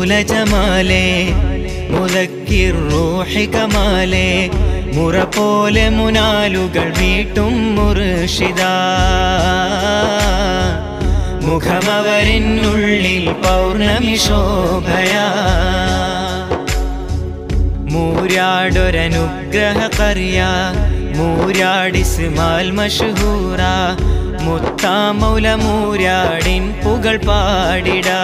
മൗല ജമാലേ മുതക്കിർ റൂഹി കമാലേ മുറ പോലെ മുനാലുകൾ വീട്ടും മുർഷിദ മുഖമവരിനുള്ളിൽ പൗർണമി ശോഭയാ മൂരാടൊരനുഗ്രഹ കറിയ മൂരാടിസ്മാൽ മഷഹൂറ മുത്താമൗല മൂരാടിൻ പുകൾ പാടിടാ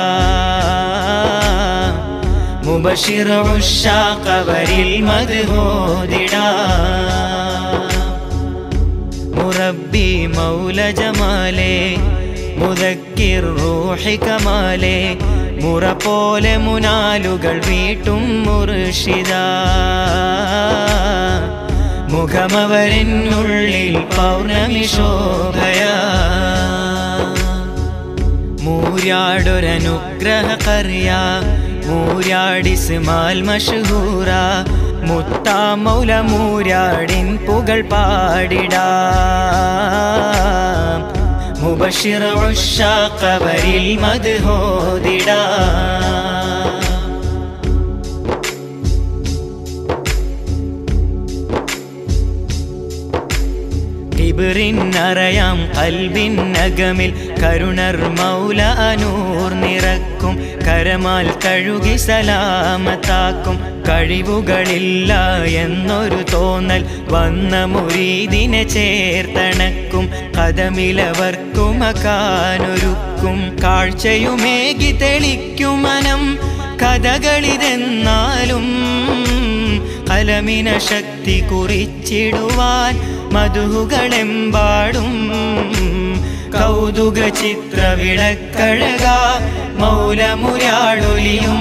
മുബഷിർ ഉഷാക്കവരിൽ മധുഹോദിടാ മുറബി മൗല ജമാലേ മുതക്കിർ റൂഹി കമാലേ മുറ പോലെ മുനാലുകൾ വീട്ടും മുർഷിദ മുഖമവരിനുള്ളിൽ പൗർണമി ശോഭയാ മൂരാടൊരനുഗ്രഹ കറിയ മൂരാടിസ്മാൽ മഷഹൂറ മുത്താമൗല മൂരാടിൻ പുകൾ പാടിടാ മുബഷിർ ഉഷാക്കവരിൽ മധുഹോദിടാ കിബിറിന്നറയാം കൽബിന്നകമിൽ കരുണർ മൗല അനൂർ നിറക്കും കരമാൽ കഴുകി സലാമത്താക്കും കഴിവുകളില്ല എന്നൊരു തോന്നൽ വന്ന മുരീദിനെ ചേർത്തണക്കും കഥമിലവർക്കും അക്കാനൊരുക്കും കാഴ്ചയുമേകി തെളിക്കും മനം കഥകളിതെന്നാലും കലമിന ശക്തി കുറിച്ചിടുവാൻ മധുകളെമ്പാടും കൗതുക ചിത്ര വിളക്കഴക മൗലമുരാടൊലിയും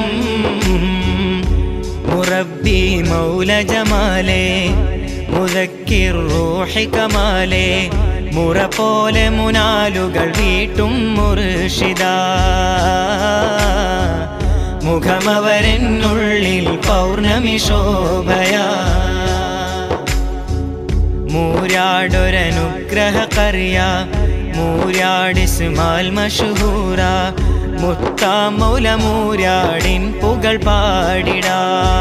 മുറബി മൗല ജമാലേ മുതക്കിർ റൂഹി കമാലേ മുറ പോലെ മുനാലുകൾ വീട്ടും മുർഷിദ മുഖമവരെന്നുള്ളിൽ പൗർണമി ശോഭയാ മൂരാടൊരനുഗ്രഹ കറിയ മൂരാടിസ്മാൽ മഷഹൂറ മുത്താമൗല മൂരാടിൻ പുകൾ പാടിടാ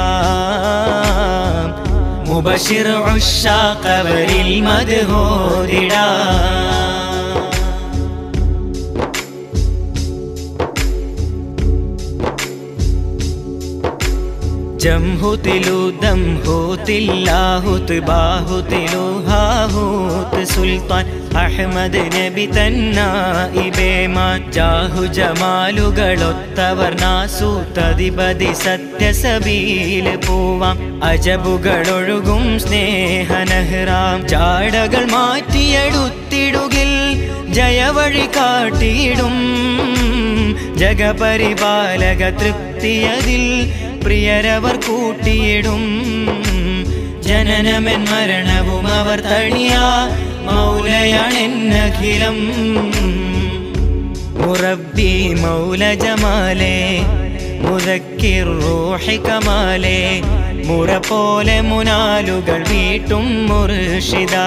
മുബഷിർ ഉഷാക്കവരിൽ മധുഹോദിടാ ജംഹുതിലു ദംഹുതില്ലാഹുത് ബാഹുതിലു ഹാഹൂത്ത് സുൽത്താൻ അഹമ്മദ് നബി തന്നായിബേമാൻ ജാഹു ജമാലുകളൊത്തവർ നാസൂത്തതിപതി സത്യസബീൽ പൂവാം അജബുകളൊഴുകും സ്നേഹനഹ്റാം ജാടകൾ മാറ്റിയെടുത്തിടുകിൽ ജയവഴി കാട്ടിയിടും ജഗപരിപാലക തൃപ്തിയതിൽ പ്രിയരവർ കൂട്ടിയിടും ജനനമെൻ മരണവും അവർ തണിയാ മൗലയാണെന്നഖിലം മുറബി മൗല ജമാലേ മുതക്കിർ റൂഹി കമാലേ മുറ പോലെ മുനാലുകൾ വീട്ടും മുർഷിദ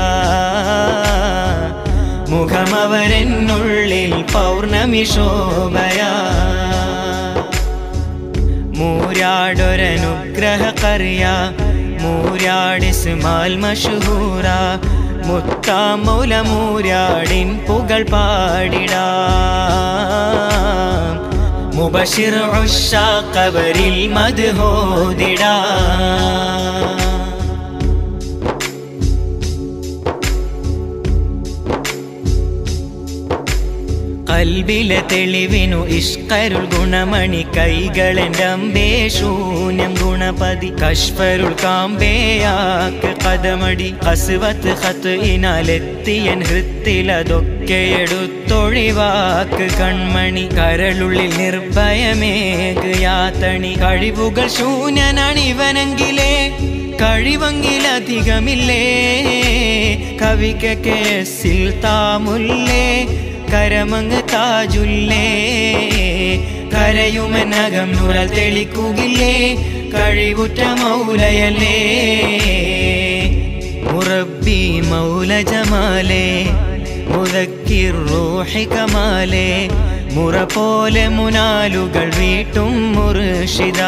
മുഖമവരെന്നുള്ളിൽ പൗർണമി ശോഭയാ മൂരാടൊരനുഗ്രഹ കറിയ മൂരാടിസ്മാൽ മഷഹൂറ മുത്താമൗല മൂരാടിൻ പുകൾ പാടിടാ മുബഷിർ ഉഷാക്കവരിൽ മധുഹോദിടാ കൽബിലെ തെളിവിനു ഇഷ്കരുൾ ഗുണമണി കൈകളെൻ്റെ അമ്പേ ശൂന്യം ഗുണപതി കശ്ഫരുൾ കാമ്പേയാക്ക് കഥമടി കസുവത്ത് ഹത്ത് ഇനാലെത്തിയൻ ഹൃത്തിലതൊക്കെ എടുത്തൊഴിവാക്ക് കൺമണി കരളുള്ളിൽ നിർഭയമേക് യാതണി കഴിവുകൾ ശൂന്യനാണ് ഇവനെങ്കിലേ കഴിവെങ്കിലധികമില്ലേ കവിക്ക് കേസിൽ താമുല്ലേ കരമങ്ങ് താജുല്ലേ കരയുമെന്നകം നുരൽ തെളിക്കുകില്ലേ കഴിവുറ്റ മൗലയല്ലേ മുറബി മൗല ജമാലേ മുതക്കിർ റൂഹി കമാലേ മുറ പോലെ മുനാലുകൾ വീട്ടും മുർഷിദ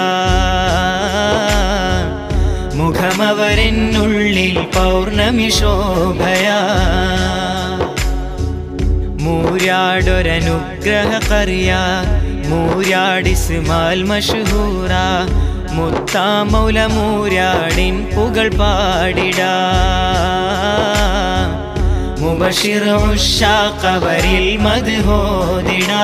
മുഖമവരെന്നുള്ളിൽ പൗർണമി ശോഭയാ മൂരാടൊരനുഗ്രഹ കറിയ മൂരാടിസ്മാൽ മഷഹൂറ മുത്താമൗല മൂരാടിൻ പുകൾ പാടിടാ മുബഷിർ ഉഷാക്കവരിൽ മദ്ഹോദിടാ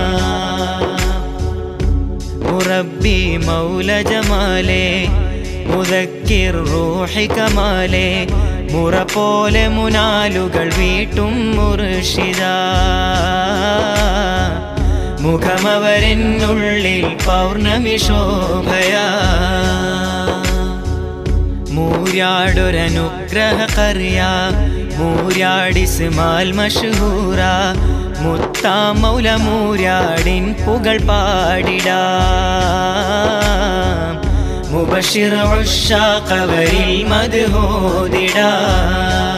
മുറബി മൗല ജമാലേ മുദക്കിർ റൂഹി കമാലേ മുറ പോലെ മുനാലുകൾ വീട്ടും മുർഷിദ മുഖമവരെന്നുള്ളിൽ പൗർണമി ശോഭയാ മൂരാടൊരനുഗ്രഹ കറിയ മൂരാടിസ്മാൽ മഷഹൂറ മുത്താമൗല മൂരാടിൻ പുകൾ പാടിടാ മുബഷിർ ഉഷാഖവരിൽ മദ്ഹോദിടാ